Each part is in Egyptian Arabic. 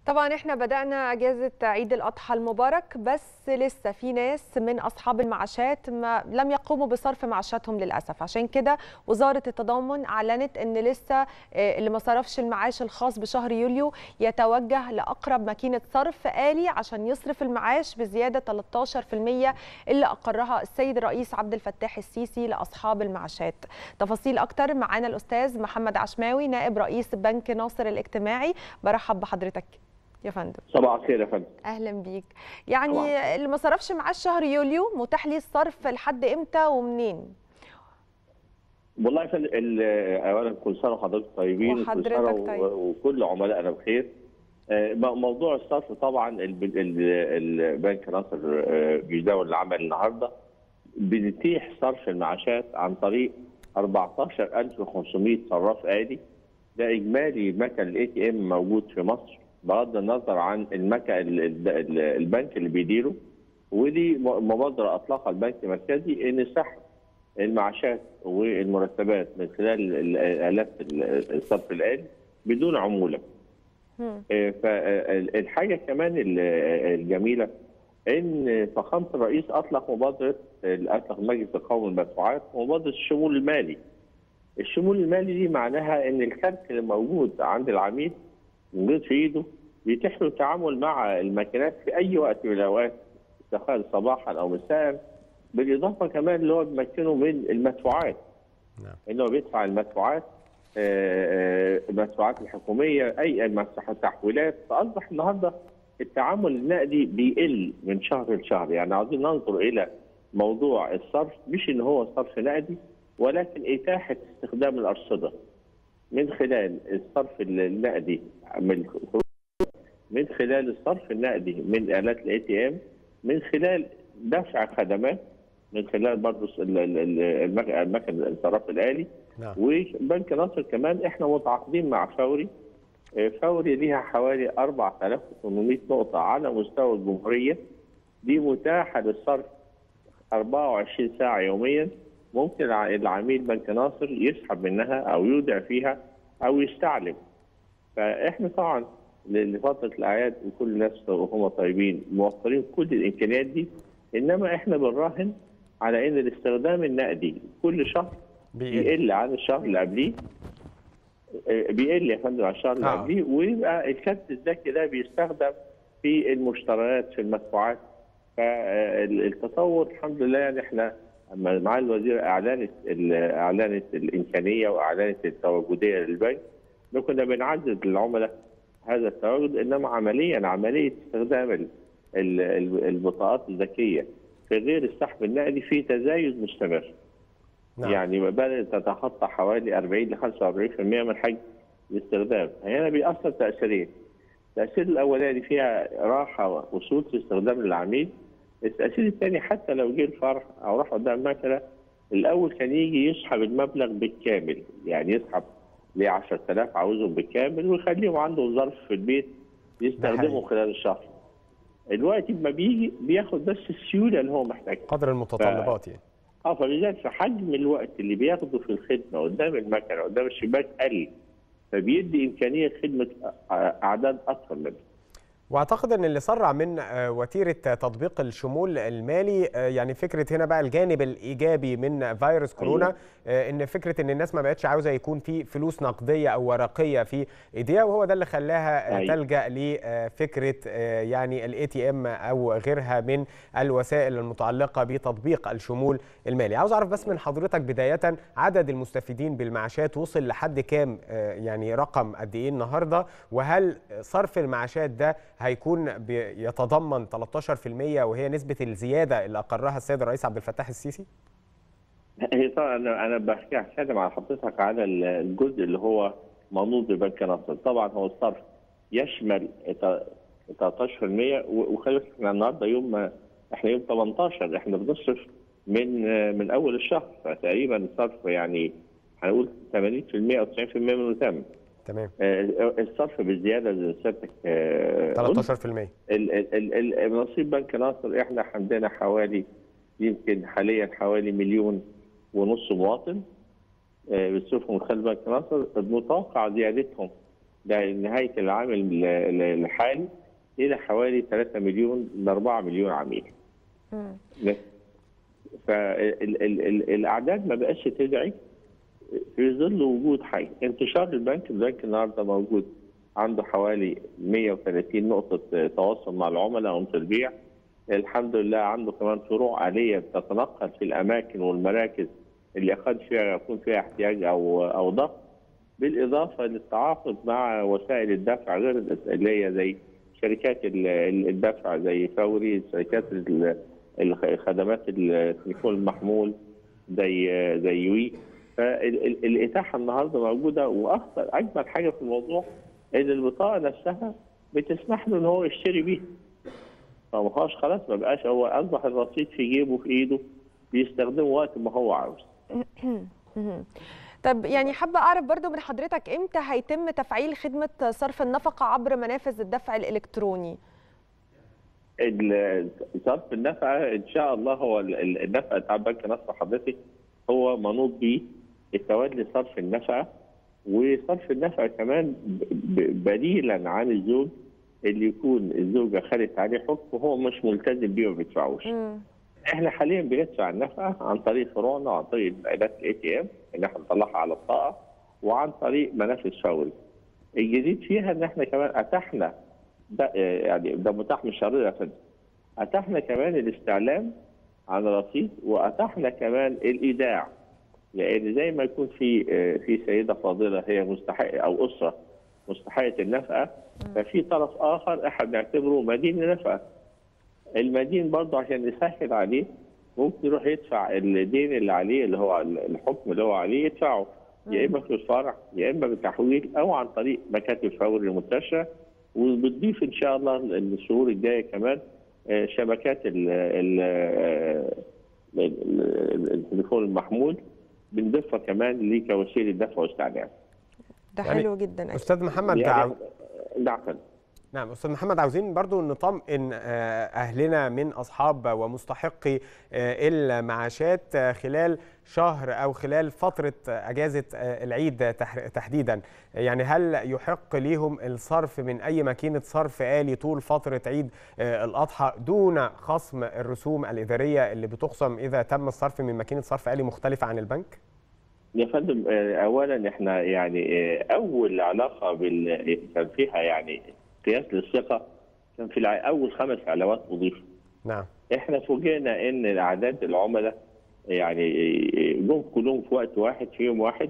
طبعا احنا بدأنا اجازة عيد الاضحى المبارك بس لسه في ناس من اصحاب المعاشات ما لم يقوموا بصرف معاشاتهم للاسف عشان كده وزارة التضامن اعلنت ان لسه آه، اللي ما صرفش المعاش الخاص بشهر يوليو يتوجه لاقرب ماكينة صرف آلي عشان يصرف المعاش بزيادة 13% اللي اقرها السيد الرئيس عبد الفتاح السيسي لاصحاب المعاشات تفاصيل اكتر معانا الاستاذ محمد عشماوي نائب رئيس بنك ناصر الاجتماعي برحب بحضرتك يا فندم صباح الخير يا فندم اهلا بيك يعني طبعاً. اللي ما صرفش معاه شهر يوليو متاح ليه الصرف لحد امتى ومنين والله يا فندم ال- اولا كل سنه وحضرتك طيبين وكل وحضرتك سنة و- طيب. وكل عملائنا بخير آه، م- موضوع الصرف طبعا الب- ال- البنك ناصر آه، بيداول العمل النهارده بنتيح صرف المعاشات عن طريق 14500 صراف آلي ده اجمالي مكن الاي تي ام موجود في مصر بغض النظر عن المكن ال- ال- ال- البنك اللي بيديره ودي م- مبادره اطلقها البنك المركزي ان سحب المعاشات والمرتبات من خلال ال- الات ال- الصرف الآلي بدون عموله. مم. فالحاجه كمان ال- الجميله ان فخامه الرئيس اطلق مبادره اطلق مجلس القومي للمدفوعات مبادره الشمول المالي. الشمول المالي دي معناها ان الكارت اللي موجود عند العميل موجود في ايده بيتيح له التعامل مع الماكينات في اي وقت من الاوقات سواء صباحا او مساء بالاضافه كمان اللي هو بيمكنه من المدفوعات نعم. انه بيدفع المدفوعات آه، آه، المدفوعات الحكوميه اي مدفوعات تحويلات فاصبح النهارده التعامل النقدي بيقل من شهر لشهر يعني عاوزين ننظر الى موضوع الصرف مش ان هو صرف نقدي ولكن اتاحه استخدام الارصده من خلال الصرف النقدي من من خلال الصرف النقدي من الات الاي تي ام من خلال دفع خدمات من خلال برضه ال- ال- ال- المك- المكن الصراف الالي نعم وبنك ناصر كمان احنا متعاقدين مع فوري آه، فوري ليها حوالي 4800 نقطة على مستوى الجمهورية دي متاحة للصرف 24 ساعة يوميا ممكن الع- العميل بنك ناصر يسحب منها أو يودع فيها أو يستعلم فاحنا طبعا ل- لفترة الأعياد وكل الناس وهم طيبين موفرين كل الإمكانيات دي إنما احنا بنراهن على إن الاستخدام النقدي كل شهر بيقل بيقل عن الشهر اللي قبليه آه، بيقل يا فندم عن الشهر اللي آه. قبليه ويبقى الكارت الذكي ده بيستخدم في المشتريات في المدفوعات فالتطور الحمد لله يعني احنا اما معالي الوزير اعلنت ال- اعلنت الامكانيه واعلنت التواجديه للبنك ده كنا بنعزز للعملاء هذا التواجد انما عمليا عمليه استخدام ال- ال- ال- البطاقات الذكيه في غير السحب النقدي في تزايد مستمر. نعم. يعني بدأت تتخطى حوالي 40 ل 45% من حجم الاستخدام هنا بيأثر تأثيرين التأثير الأولاني فيها راحة وسهولة استخدام للعميل التأثير الثاني حتى لو جه الفرح أو راح قدام المكنة الأول كان يجي يسحب المبلغ بالكامل يعني يسحب ل 10000 عاوزهم بالكامل ويخليهم عنده ظرف في البيت يستخدمه حقيقي. خلال الشهر دلوقتي لما بيجي بياخد بس السيولة اللي هو محتاجها قدر المتطلبات يعني اه فلذلك في حجم الوقت اللي بياخده في الخدمه قدام المكنه قدام الشباك قل فبيدي امكانيه خدمه أ- اعداد اكثر منه واعتقد ان اللي سرع من آه، وتيره تطبيق الشمول المالي آه، يعني فكره هنا بقى الجانب الايجابي من فيروس كورونا آه، ان فكره ان الناس ما بقتش عاوزه يكون في فلوس نقديه او ورقيه في ايديها وهو ده اللي خلاها آه، أيوة. تلجا لفكره آه، يعني الاي تي ام او غيرها من الوسائل المتعلقه بتطبيق الشمول المالي عاوز اعرف بس من حضرتك بدايه عدد المستفيدين بالمعاشات وصل لحد كام آه، يعني رقم قد ايه النهارده وهل صرف المعاشات ده هيكون بيتضمن 13% وهي نسبه الزياده اللي اقرها السيد الرئيس عبد الفتاح السيسي هي طبعا انا انا بحكي هتكلم على حضرتك على الجزء اللي هو منوط ببنك ناصر طبعا هو الصرف يشمل ت- 13% و- وخلي بالك احنا النهارده يوم ما- احنا يوم 18 احنا بنصرف من من اول الشهر فتقريبا الصرف يعني هنقول 80% او 90% منه تم تمام آه، الصرف بالزياده زي ما سيادتك آه، قلت. 13% ال- ال- ال- ال- نصيب بنك ناصر احنا عندنا حوالي يمكن حاليا حوالي مليون ونص مواطن آه، بيصرفوا من خلال بنك ناصر المتوقع زيادتهم لنهايه العام ال- ال- الحالي الى حوالي 3 مليون ل 4 مليون عميل. مم. فالاعداد ما بقاش تدعي في ظل وجود حاجه انتشار البنك البنك النهارده موجود عنده حوالي 130 نقطه تواصل مع العملاء ونقطه البيع الحمد لله عنده كمان فروع آلية بتتنقل في الأماكن والمراكز اللي قد فيها يكون فيها احتياج أو أو ضغط بالإضافة للتعاقد مع وسائل الدفع غير اللي هي زي شركات ال- ال- الدفع زي فوري شركات ال- الخدمات التليفون المحمول زي زي وي فالإتاحة النهارده موجودة وأخطر أجمل حاجة في الموضوع إن البطاقة نفسها بتسمح له إن هو يشتري بيها فما هوش خلاص ما بقاش هو أصبح الرصيد في جيبه في إيده بيستخدمه وقت ما هو عاوز مهم. طب يعني حابة أعرف برضو من حضرتك إمتى هيتم تفعيل خدمة صرف النفقة عبر منافذ الدفع الإلكتروني؟ ال- صرف النفقه ان شاء الله هو ال- ال- النفقه بتاع بنك مصر حضرتك هو منوط به التوالي صرف النفقه وصرف النفقه كمان ب- ب- بديلا عن الزوج اللي يكون الزوجه خدت عليه حكم وهو مش ملتزم بيه وما بيدفعوش. مم. احنا حاليا بندفع النفقه عن طريق فروعنا وعن طريق البيانات الاي تي ام اللي احنا نطلعها على الطاقه وعن طريق منافذ فوري. الجديد فيها ان احنا كمان اتحنا ده آه، يعني ده متاح من شهرين يا فندم. اتحنا كمان الاستعلام عن الرصيد واتحنا كمان الايداع لان زي ما يكون في آه، في سيده فاضله هي مستحق او اسره مستحقه النفقه ففي طرف اخر احنا بنعتبره مدين النفقه. المدين برضه عشان نسهل عليه ممكن يروح يدفع الدين اللي عليه اللي هو الحكم اللي هو عليه يدفعه يا اما في الفرع يا اما بتحويل او عن طريق مكاتب فوري المنتشره وبتضيف ان شاء الله الشهور الجايه كمان آه، شبكات ال ال آه، ال- ال- التليفون المحمول بنضيفها كمان لكوسيله دفع واستعلام. ده يعني حلو جدا استاذ محمد يعني عاو... نعم فندم. نعم استاذ محمد عاوزين برضو نطمئن آه، اهلنا من اصحاب ومستحقي آه، المعاشات آه، خلال شهر او خلال فتره آه، اجازه آه، العيد تح- تحديدا يعني هل يحق ليهم الصرف من اي ماكينه صرف آلي طول فتره عيد آه، الاضحى دون خصم الرسوم الاداريه اللي بتخصم اذا تم الصرف من ماكينه صرف آلي مختلفه عن البنك؟ يا فندم آه، اولا احنا يعني آه، اول علاقه بال كان فيها يعني قياس للثقه كان في الع- اول خمس علاوات اضيفوا نعم احنا فوجئنا ان اعداد العملاء يعني آه، جم كلهم في وقت واحد في يوم واحد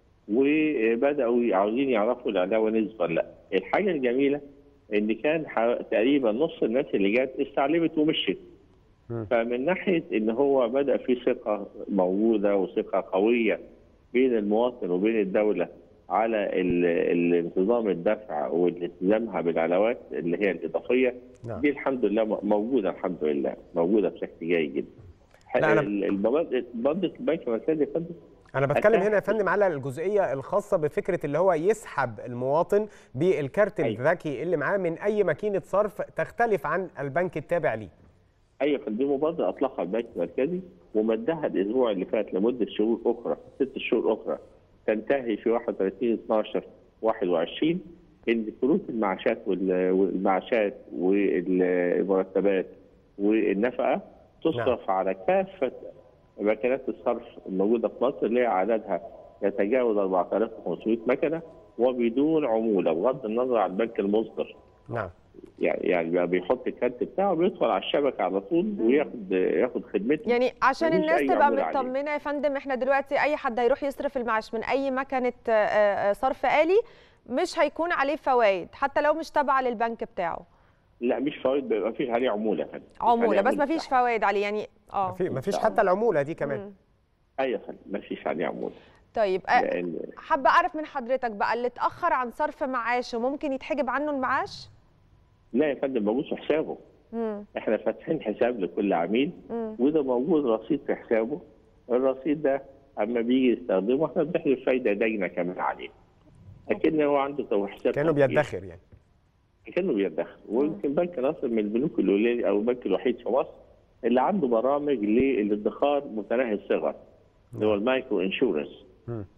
وبداوا عاوزين يعرفوا العلاوه نسبه ولا لا الحاجه الجميله ان كان ح- تقريبا نص الناس اللي جت استعلمت ومشيت مم. فمن ناحيه ان هو بدا في ثقه موجوده وثقه قويه بين المواطن وبين الدوله على ال- الانتظام الدفع والالتزامها بالعلاوات اللي هي الاضافيه نعم. دي الحمد لله م- موجوده الحمد لله موجوده بشكل جيد جدا. لا، أنا- ال- المبادئ مبادئ البنك المركزي يا فندم انا بتكلم أتاح- هنا يا فندم على الجزئيه الخاصه بفكره اللي هو يسحب المواطن بالكارت أيوة. الذكي اللي معاه من اي ماكينه صرف تختلف عن البنك التابع ليه ايوه يا فندم مبادئ اطلقها البنك المركزي ومدها الاسبوع اللي فات لمده شهور اخرى ست شهور اخرى تنتهي في 31 12 21 ان كروت المعاشات وال- والمعاشات والمرتبات والنفقه تصرف على كافه مكنات الصرف الموجوده في مصر اللي هي عددها يتجاوز 4500 مكنه وبدون عموله بغض النظر عن البنك المصدر نعم يعني يعني بقى بيحط الكارت بتاعه بيدخل على الشبكه على طول وياخد ياخد خدمته يعني عشان مفيش الناس أي تبقى عمولة عليه. مطمنه يا فندم احنا دلوقتي اي حد هيروح يصرف المعاش من اي مكنه آه، آه، صرف آلي مش هيكون عليه فوائد حتى لو مش تابعه للبنك بتاعه لا مش فوائد ما فيش عليه عموله يا فندم. مفيش عموله عليه بس ما عمولة. فيش فوائد عليه يعني اه ما في ما فيش حتى العموله دي كمان مم. ايوه يا فندم ما فيش عليه عموله طيب آه، لان حابه اعرف من حضرتك بقى اللي اتاخر عن صرف معاشه ممكن يتحجب عنه المعاش لا يا فندم ببص حسابه امم احنا فاتحين حساب لكل عميل مم. وده موجود رصيد في حسابه الرصيد ده اما بيجي يستخدمه احنا بنحسب فايده داينه كمان عليه لكن هو عنده تو- حساب كانه توفير. بيدخر يعني كانه بيدخر ويمكن بنك ناصر من البنوك القليله او البنك الوحيد في مصر اللي عنده برامج للادخار متناهي الصغر اللي هو المايكرو انشورنس مم.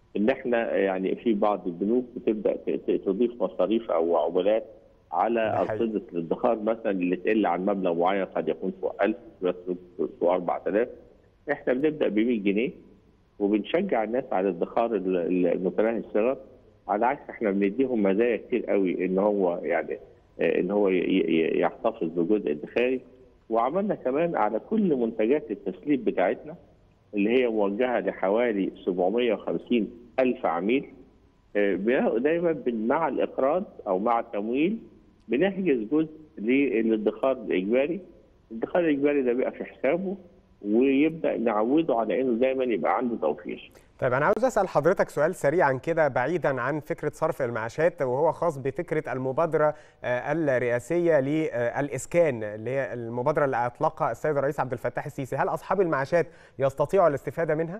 ان احنا يعني في بعض البنوك بتبدا ت- ت- تضيف مصاريف او عمولات على ده حقيقي. ارصده الادخار مثلا اللي تقل عن مبلغ معين قد يكون فوق 1000 بس فوق 4000 احنا بنبدا ب 100 جنيه وبنشجع الناس على ادخار ال- ال- المتناهي الصغر على عكس احنا بنديهم مزايا كتير قوي ان هو يعني آه، ان هو ي- ي- يحتفظ بجزء ادخاري وعملنا كمان على كل منتجات التسليب بتاعتنا اللي هي موجهه لحوالي 750 الف عميل آه، بنا- دايما بن- مع الاقراض او مع التمويل بنحجز جزء للادخار الاجباري الادخار الاجباري ده بيبقى في حسابه ويبدا نعوده على انه دايما يبقى عنده توفير طيب انا عاوز اسال حضرتك سؤال سريعا كده بعيدا عن فكره صرف المعاشات وهو خاص بفكره المبادره آه، الرئاسيه للاسكان اللي هي المبادره اللي اطلقها السيد الرئيس عبد الفتاح السيسي هل اصحاب المعاشات يستطيعوا الاستفاده منها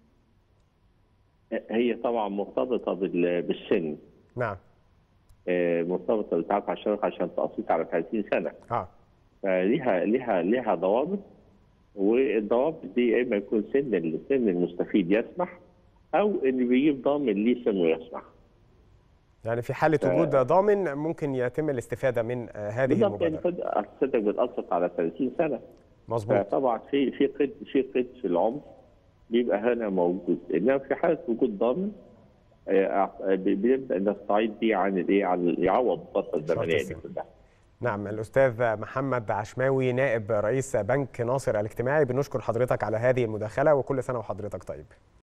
هي طبعا مرتبطه بال- بالسن نعم آه، مرتبطه بتاعت عشان عشان تقسيط على 30 سنه اه فليها ليها ليها ضوابط والضوابط دي يا اما يكون سن سن المستفيد يسمح او اللي بيجيب ضامن ليه سنه يسمح يعني في حاله آه. وجود ضامن ممكن يتم الاستفاده من آه، هذه بالظبط يعني المبادره قد حضرتك بتقسط على 30 سنه مظبوط فطبعا في في قيد في قيد في العمر بيبقى هنا موجود انما في حاله وجود ضامن آه، آه، بيبدا نستعيد بيه عن الايه عن يعوض الفتره الزمنيه دي السن. كلها نعم الأستاذ محمد عشماوي نائب رئيس بنك ناصر الاجتماعي بنشكر حضرتك على هذه المداخلة وكل سنة وحضرتك طيب